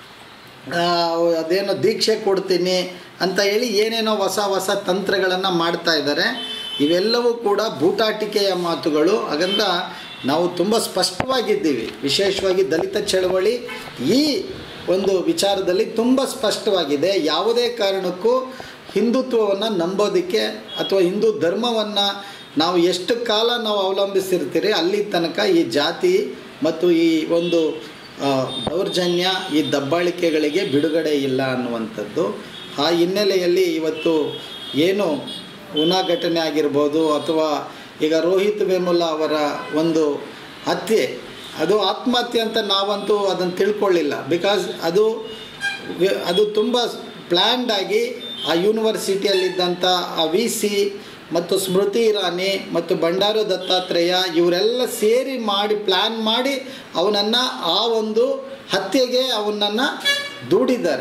ಆ, ಅದೇನೋ ದೀಕ್ಷೆ ಕೊಡ್ತೀನಿ ಅಂತ ಹೇಳಿ ಏನೇನೋ ಹೊಸ ಹೊಸ ತಂತ್ರಗಳನ್ನು ಮಾಡ್ತಾ ಇದ್ದಾರೆ ಇವೆಲ್ಲವೂ ಕೂಡ ಬೂಟಾಟಿಕೆಯ ಮಾತುಗಳು ಹಾಗಂದ್ರ ನಾವು ತುಂಬ ಸ್ಪಷ್ಟವಾಗಿದ್ದೀವಿ ವಿಶೇಷವಾಗಿ ದಲಿತ ಚಳವಳಿ ಈ ಒಂದು ವಿಚಾರದಲ್ಲಿ ತುಂಬ ಸ್ಪಷ್ಟವಾಗಿದೆ ಯಾವುದೇ ಕಾರಣಕ್ಕೂ ಹಿಂದುತ್ವವನ್ನು ನಂಬೋದಕ್ಕೆ ಅಥವಾ ಹಿಂದೂ ಧರ್ಮವನ್ನು ನಾವು ಎಷ್ಟು ಕಾಲ ನಾವು ಅವಲಂಬಿಸಿರ್ತೀರಿ ಅಲ್ಲಿ ತನಕ ಈ ಜಾತಿ ಮತ್ತು ಈ ಒಂದು ಆ, ದೌರ್ಜನ್ಯ ಈ ದಬ್ಬಾಳಿಕೆಗಳಿಗೆ ಬಿಡುಗಡೆ ಇಲ್ಲ ಅನ್ನುವಂಥದ್ದು ಆ ಹಿನ್ನೆಲೆಯಲ್ಲಿ ಇವತ್ತು ಏನು ಉನಾ ಘಟನೆ ಆಗಿರ್ಬೋದು ಅಥವಾ ಈಗ ರೋಹಿತ್ ವೇಮುಲ ಅವರ ಒಂದು ಹತ್ಯೆ ಅದು ಆತ್ಮಹತ್ಯೆ ಅಂತ ನಾವಂತೂ ಅದನ್ನು ತಿಳ್ಕೊಳ್ಳಿಲ್ಲ ಬಿಕಾಸ್ ಅದು ವೆ- ಅದು ತುಂಬ ಪ್ಲ್ಯಾಂಡ್ ಆಗಿ ಆ ಯೂನಿವರ್ಸಿಟಿಯಲ್ಲಿದ್ದಂಥ ಆ ವಿ ಸಿ ಮತ್ತು ಸ್ಮೃತಿ ಇರಾನಿ ಮತ್ತು ಬಂಡಾರು ದತ್ತಾತ್ರೇಯ ಇವರೆಲ್ಲ ಸೇರಿ ಮಾಡಿ ಪ್ಲ್ಯಾನ್ ಮಾಡಿ ಅವನನ್ನು ಆ ಒಂದು ಹತ್ಯೆಗೆ ಅವನನ್ನು ದೂಡಿದ್ದಾರೆ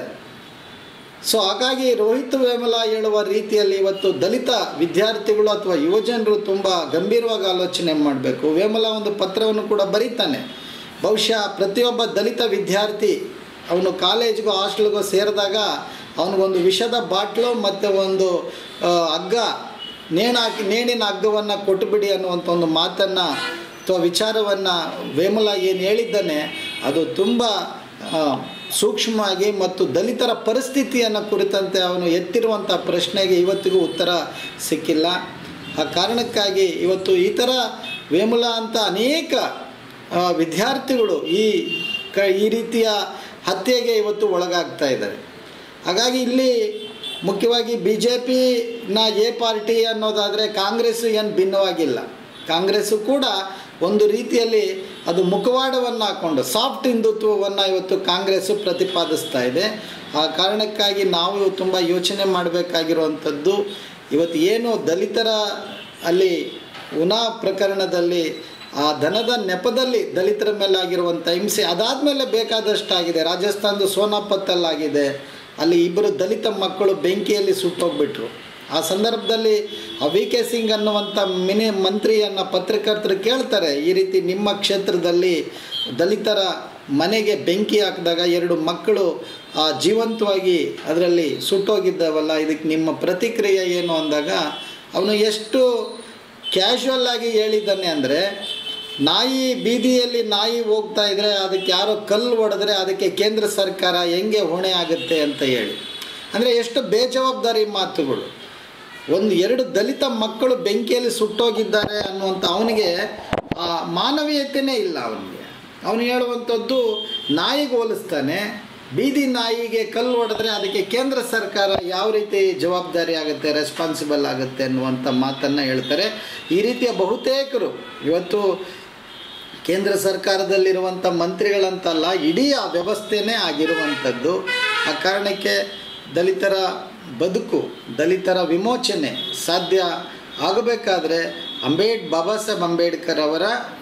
ಸೊ ಹಾಗಾಗಿ ರೋಹಿತ್ ವೇಮಲ ಹೇಳುವ ರೀತಿಯಲ್ಲಿ ಇವತ್ತು ದಲಿತ ವಿದ್ಯಾರ್ಥಿಗಳು ಅಥವಾ ಯುವಜನರು ತುಂಬ ಗಂಭೀರವಾಗಿ ಆಲೋಚನೆ ಮಾಡಬೇಕು ವೇಮಲ ಒಂದು ಪತ್ರವನ್ನು ಕೂಡ ಬರೀತಾನೆ ಬಹುಶಃ ಪ್ರತಿಯೊಬ್ಬ ದಲಿತ ವಿದ್ಯಾರ್ಥಿ ಅವನು ಕಾಲೇಜ್ಗೋ ಹಾಸ್ಟೆಲ್ಗೋ ಸೇರಿದಾಗ ಅವನಿಗೊಂದು ವಿಷದ ಬಾಟ್ಲು ಮತ್ತು ಒಂದು ಆ, ಹಗ್ಗ ನೇಣಾಕಿ ನೇಣಿನ ಹಗ್ಗವನ್ನು ಕೊಟ್ಟುಬಿಡಿ ಅನ್ನುವಂಥ ಒಂದು ಮಾತನ್ನು ಅಥವಾ ವಿಚಾರವನ್ನು ವೇಮಲ ಏನು ಹೇಳಿದ್ದಾನೆ ಅದು ತುಂಬ ಆ, ಸೂಕ್ಷ್ಮವಾಗಿ ಮತ್ತು ದಲಿತರ ಪರಿಸ್ಥಿತಿಯನ್ನು ಕುರಿತಂತೆ ಅವನು ಎತ್ತಿರುವಂಥ ಪ್ರಶ್ನೆಗೆ ಇವತ್ತಿಗೂ ಉತ್ತರ ಸಿಕ್ಕಿಲ್ಲ ಆ ಕಾರಣಕ್ಕಾಗಿ ಇವತ್ತು ಈ ಥರ ವೇಮುಲ ಅಂತ ಅನೇಕ ಆ, ವಿದ್ಯಾರ್ಥಿಗಳು ಈ ಕ ಈ ರೀತಿಯ ಹತ್ಯೆಗೆ ಇವತ್ತು ಒಳಗಾಗ್ತಾ ಇದ್ದಾರೆ ಹಾಗಾಗಿ ಇಲ್ಲಿ ಮುಖ್ಯವಾಗಿ ಬಿ ಜೆ ಪಿನ ಎ ಪಾರ್ಟಿ ಅನ್ನೋದಾದರೆ ಕಾಂಗ್ರೆಸ್ ಏನು ಭಿನ್ನವಾಗಿಲ್ಲ ಕಾಂಗ್ರೆಸ್ಸು ಕೂಡ ಒಂದು ರೀತಿಯಲ್ಲಿ ಅದು ಮುಖವಾಡವನ್ನು ಹಾಕ್ಕೊಂಡು ಸಾಫ್ಟ್ ಹಿಂದುತ್ವವನ್ನು ಇವತ್ತು ಕಾಂಗ್ರೆಸ್ಸು ಪ್ರತಿಪಾದಿಸ್ತಾ ಇದೆ ಆ ಕಾರಣಕ್ಕಾಗಿ ನಾವು ತುಂಬ ಯೋಚನೆ ಮಾಡಬೇಕಾಗಿರುವಂಥದ್ದು ಇವತ್ತು ಏನು ದಲಿತರ ಅಲ್ಲಿ ಉನಾ ಪ್ರಕರಣದಲ್ಲಿ ಆ ದನದ ನೆಪದಲ್ಲಿ ದಲಿತರ ಮೇಲೆ ಆಗಿರುವಂಥ ಹಿಂಸೆ ಅದಾದಮೇಲೆ ಬೇಕಾದಷ್ಟಾಗಿದೆ ರಾಜಸ್ಥಾನದ ಸೋನಾಪತ್ತಲ್ಲಾಗಿದೆ ಅಲ್ಲಿ ಇಬ್ಬರು ದಲಿತ ಮಕ್ಕಳು ಬೆಂಕಿಯಲ್ಲಿ ಸುಟ್ಟೋಗ್ಬಿಟ್ರು ಆ ಸಂದರ್ಭದಲ್ಲಿ ಆ ವಿ ಕೆ ಸಿಂಗ್ ಅನ್ನುವಂಥ ಮಿನಿ ಮಂತ್ರಿಯನ್ನು ಪತ್ರಕರ್ತರು ಕೇಳ್ತಾರೆ ಈ ರೀತಿ ನಿಮ್ಮ ಕ್ಷೇತ್ರದಲ್ಲಿ ದಲಿತರ ಮನೆಗೆ ಬೆಂಕಿ ಹಾಕಿದಾಗ ಎರಡು ಮಕ್ಕಳು ಆ ಜೀವಂತವಾಗಿ ಅದರಲ್ಲಿ ಸುಟ್ಟೋಗಿದ್ದಾವಲ್ಲ ಇದಕ್ಕೆ ನಿಮ್ಮ ಪ್ರತಿಕ್ರಿಯೆ ಏನು ಅಂದಾಗ ಅವನು ಎಷ್ಟು ಕ್ಯಾಶುವಲ್ ಆಗಿ ಹೇಳಿದ್ದಾನೆ ಅಂದರೆ ನಾಯಿ ಬೀದಿಯಲ್ಲಿ ನಾಯಿ ಹೋಗ್ತಾ ಇದ್ರೆ ಅದಕ್ಕೆ ಯಾರೋ ಕಲ್ಲು ಹೊಡೆದ್ರೆ ಅದಕ್ಕೆ ಕೇಂದ್ರ ಸರ್ಕಾರ ಹೆಂಗೆ ಹೊಣೆ ಆಗುತ್ತೆ ಅಂತ ಹೇಳಿ ಅಂದರೆ ಎಷ್ಟು ಬೇಜವಾಬ್ದಾರಿ ಮಾತುಗಳು ಒಂದು ಎರಡು ದಲಿತ ಮಕ್ಕಳು ಬೆಂಕಿಯಲ್ಲಿ ಸುಟ್ಟೋಗಿದ್ದಾರೆ ಅನ್ನುವಂಥ ಅವನಿಗೆ ಆ ಮಾನವೀಯತೆಯೇ ಇಲ್ಲ ಅವನಿಗೆ ಅವನು ಹೇಳುವಂಥದ್ದು ನಾಯಿಗೆ ಹೋಲಿಸ್ತಾನೆ ಬೀದಿ ನಾಯಿಗೆ ಕಲ್ಲು ಹೊಡೆದ್ರೆ ಅದಕ್ಕೆ ಕೇಂದ್ರ ಸರ್ಕಾರ ಯಾವ ರೀತಿ ಜವಾಬ್ದಾರಿ ಆಗುತ್ತೆ ರೆಸ್ಪಾನ್ಸಿಬಲ್ ಆಗುತ್ತೆ ಅನ್ನುವಂಥ ಮಾತನ್ನು ಹೇಳ್ತಾರೆ ಈ ರೀತಿಯ ಬಹುತೇಕರು ಇವತ್ತು ಕೇಂದ್ರ ಸರ್ಕಾರದಲ್ಲಿರುವಂಥ ಮಂತ್ರಿಗಳಂತಲ್ಲ ಇಡೀ ಆ ವ್ಯವಸ್ಥೆನೇ ಆಗಿರುವಂಥದ್ದು ಆ ಕಾರಣಕ್ಕೆ ದಲಿತರ ಬದುಕು ದಲಿತರ ವಿಮೋಚನೆ ಸಾಧ್ಯ ಆಗಬೇಕಾದ್ರೆ ಅಂಬೇಡ್ ಬಾಬಾ ಸಾಹೇಬ್ ಅಂಬೇಡ್ಕರ್ ಅವರ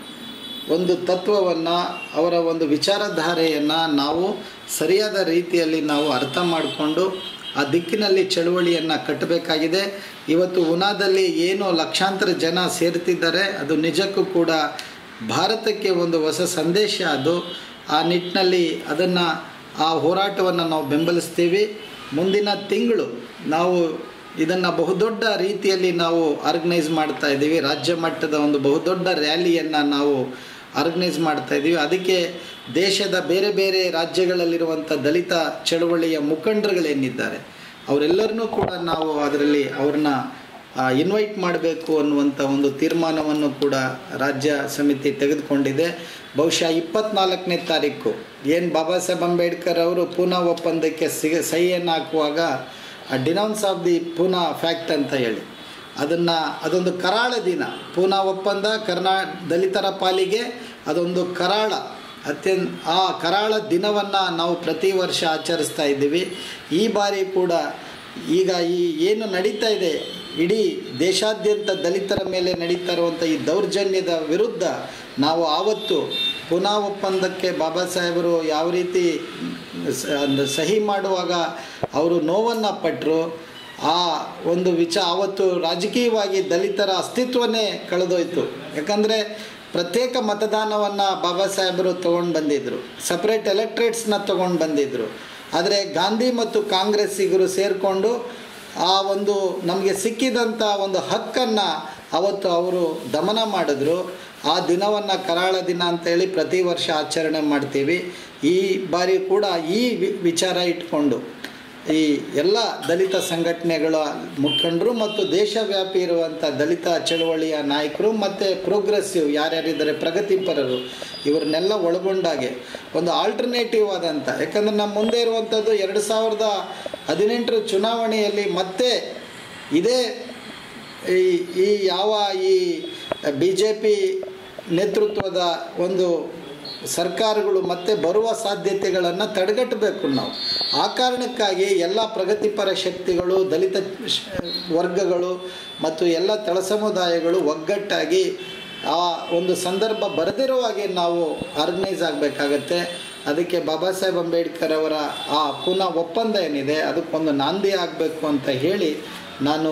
ಒಂದು ತತ್ವವನ್ನು ಅವರ ಒಂದು ವಿಚಾರಧಾರೆಯನ್ನು ನಾವು ಸರಿಯಾದ ರೀತಿಯಲ್ಲಿ ನಾವು ಅರ್ಥ ಮಾಡಿಕೊಂಡು ಆ ದಿಕ್ಕಿನಲ್ಲಿ ಚಳುವಳಿಯನ್ನು ಕಟ್ಟಬೇಕಾಗಿದೆ ಇವತ್ತು ಉನಾದಲ್ಲಿ ಏನು ಲಕ್ಷಾಂತರ ಜನ ಸೇರ್ತಿದ್ದಾರೆ ಅದು ನಿಜಕ್ಕೂ ಕೂಡ ಭಾರತಕ್ಕೆ ಒಂದು ಹೊಸ ಸಂದೇಶ ಅದು ಆ ನಿಟ್ಟಿನಲ್ಲಿ ಅದನ್ನು ಆ ಹೋರಾಟವನ್ನು ನಾವು ಬೆಂಬಲಿಸ್ತೀವಿ ಮುಂದಿನ ತಿಂಗಳು ನಾವು ಇದನ್ನು ಬಹುದೊಡ್ಡ ರೀತಿಯಲ್ಲಿ ನಾವು ಆರ್ಗನೈಸ್ ಮಾಡ್ತಾ ಇದ್ದೀವಿ ರಾಜ್ಯ ಮಟ್ಟದ ಒಂದು ಬಹುದೊಡ್ಡ ರ್ಯಾಲಿಯನ್ನು ನಾವು ಆರ್ಗನೈಸ್ ಮಾಡ್ತಾ ಇದ್ದೀವಿ ಅದಕ್ಕೆ ದೇಶದ ಬೇರೆ ಬೇರೆ ರಾಜ್ಯಗಳಲ್ಲಿರುವಂಥ ದಲಿತ ಚಳವಳಿಯ ಮುಖಂಡರುಗಳೇನಿದ್ದಾರೆ ಅವರೆಲ್ಲರನ್ನೂ ಕೂಡ ನಾವು ಅದರಲ್ಲಿ ಅವ್ರನ್ನ ಇನ್ವೈಟ್ ಮಾಡಬೇಕು ಅನ್ನುವಂಥ ಒಂದು ತೀರ್ಮಾನವನ್ನು ಕೂಡ ರಾಜ್ಯ ಸಮಿತಿ ತೆಗೆದುಕೊಂಡಿದೆ ಬಹುಶಃ ಇಪ್ಪತ್ನಾಲ್ಕನೇ ತಾರೀಕು ಏನು ಬಾಬಾ ಸಾಹೇಬ್ ಅಂಬೇಡ್ಕರ್ ಅವರು ಪೂನಾ ಒಪ್ಪಂದಕ್ಕೆ ಸಿಗ ಸಹಿಯನ್ನು ಹಾಕುವಾಗ denounce of the Poona pact ಅಂತ ಹೇಳಿ ಅದನ್ನು ಅದೊಂದು ಕರಾಳ ದಿನ ಪೂನಾ ಒಪ್ಪಂದ ಕರ್ನಾ ದಲಿತರ ಪಾಲಿಗೆ ಅದೊಂದು ಕರಾಳ ಅತ್ಯಂತ ಆ ಕರಾಳ ದಿನವನ್ನು ನಾವು ಪ್ರತಿ ವರ್ಷ ಆಚರಿಸ್ತಾ ಇದ್ದೀವಿ ಈ ಬಾರಿ ಕೂಡ ಈಗ ಈ ಏನು ನಡೀತಾ ಇದೆ ಇಡೀ ದೇಶಾದ್ಯಂತ ದಲಿತರ ಮೇಲೆ ನಡೀತಾ ಇರುವಂಥ ಈ ದೌರ್ಜನ್ಯದ ವಿರುದ್ಧ ನಾವು ಆವತ್ತು ಪುನಃ ಒಪ್ಪಂದಕ್ಕೆ ಬಾಬಾ ಸಾಹೇಬರು ಯಾವ ರೀತಿ ಸ- ಒಂದು ಸಹಿ ಮಾಡುವಾಗ ಅವರು ನೋವನ್ನು ಪಟ್ಟರು ಆ ಒಂದು ವಿಚ ಆವತ್ತು ರಾಜಕೀಯವಾಗಿ ದಲಿತರ ಅಸ್ತಿತ್ವನೇ ಕಳೆದೋಯ್ತು ಯಾಕಂದರೆ ಪ್ರತ್ಯೇಕ ಮತದಾನವನ್ನು ಬಾಬಾ ಸಾಹೇಬರು ತೊಗೊಂಡು ಬಂದಿದ್ದರು ಸಪ್ರೇಟ್ ಎಲೆಕ್ಟ್ರೇಟ್ಸ್ನ ತೊಗೊಂಡು ಬಂದಿದ್ದರು ಆದರೆ ಗಾಂಧಿ ಮತ್ತು ಕಾಂಗ್ರೆಸ್ಸಿಗರು ಸೇರಿಕೊಂಡು ಆ ಒಂದು ನಮಗೆ ಸಿಕ್ಕಿದಂಥ ಒಂದು ಹಕ್ಕನ್ನು ಅವತ್ತು ಅವರು ದಮನ ಮಾಡಿದ್ರು ಆ ದಿನವನ್ನು ಕರಾಳ ದಿನ ಅಂತೇಳಿ ಪ್ರತಿ ವರ್ಷ ಆಚರಣೆ ಮಾಡ್ತೀವಿ ಈ ಬಾರಿ ಕೂಡ ಈ ವಿ- ವಿಚಾರ ಇಟ್ಕೊಂಡು ಈ ಎಲ್ಲ ದಲಿತ ಸಂಘಟನೆಗಳ ಮುಖಂಡರು ಮತ್ತು ದೇಶವ್ಯಾಪಿ ಇರುವಂಥ ದಲಿತ ಚಳವಳಿಯ ನಾಯಕರು ಮತ್ತು ಪ್ರೋಗ್ರೆಸಿವ್ ಯಾರ್ಯಾರಿದ್ದಾರೆ ಪ್ರಗತಿಪರರು ಇವ್ರನ್ನೆಲ್ಲ ಒಳಗೊಂಡಾಗೆ ಒಂದು ಆಲ್ಟರ್ನೇಟಿವ್ ಆದಂಥ ಯಾಕಂದರೆ ನಮ್ಮ ಮುಂದೆ ಇರುವಂಥದ್ದು ಎರಡು ಸಾವಿರದ ಹದಿನೆಂಟರ ಚುನಾವಣೆಯಲ್ಲಿ ಮತ್ತೆ ಇದೇ ಈ ಈ ಯಾವ ಈ ಬಿ ಜೆ ಪಿ ನೇತೃತ್ವದ ಒಂದು ಸರ್ಕಾರಗಳು ಮತ್ತೆ ಬರುವ ಸಾಧ್ಯತೆಗಳನ್ನು ತಡೆಗಟ್ಟಬೇಕು ನಾವು ಆ ಕಾರಣಕ್ಕಾಗಿ ಎಲ್ಲ ಪ್ರಗತಿಪರ ಶಕ್ತಿಗಳು ದಲಿತ ಶ- ವರ್ಗಗಳು ಮತ್ತು ಎಲ್ಲ ತಳ ಸಮುದಾಯಗಳು ಒಗ್ಗಟ್ಟಾಗಿ ಆ ಒಂದು ಸಂದರ್ಭ ಬರೆದಿರೋ ಹಾಗೆ ನಾವು ಆರ್ಗನೈಸ್ ಆಗಬೇಕಾಗತ್ತೆ ಅದಕ್ಕೆ ಬಾಬಾ ಸಾಹೇಬ್ ಅಂಬೇಡ್ಕರ್ ಅವರ ಆ ಪುನಃ ಒಪ್ಪಂದ ಏನಿದೆ ಅದಕ್ಕೊಂದು ನಾಂದಿ ಆಗಬೇಕು ಅಂತ ಹೇಳಿ ನಾನು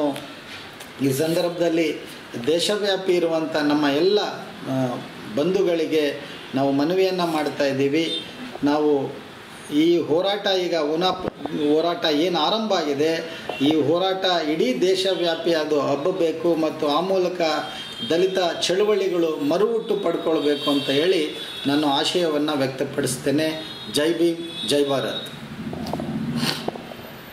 ಈ ಸಂದರ್ಭದಲ್ಲಿ ದೇಶವ್ಯಾಪಿ ಇರುವಂಥ ನಮ್ಮ ಎಲ್ಲ ಆ, ಬಂಧುಗಳಿಗೆ ನಾವು ಮನವಿಯನ್ನು ಮಾಡ್ತಾ ಇದ್ದೀವಿ ನಾವು ಈ ಹೋರಾಟ ಈಗ ಉನಾ ಹೋರಾಟ ಏನು ಆರಂಭ ಆಗಿದೆ ಈ ಹೋರಾಟ ಇಡೀ ದೇಶವ್ಯಾಪಿ ಅದು ಹಬ್ಬಬೇಕು ಮತ್ತು ಆ ಮೂಲಕ ದಲಿತ ಚಳುವಳಿಗಳು ಮರುಹುಟ್ಟು ಪಡ್ಕೊಳ್ಬೇಕು ಅಂತ ಹೇಳಿ ನಾನು ಆಶಯವನ್ನು ವ್ಯಕ್ತಪಡಿಸ್ತೇನೆ ಜೈ ಭೀಮ್ ಜೈ ಭಾರತ್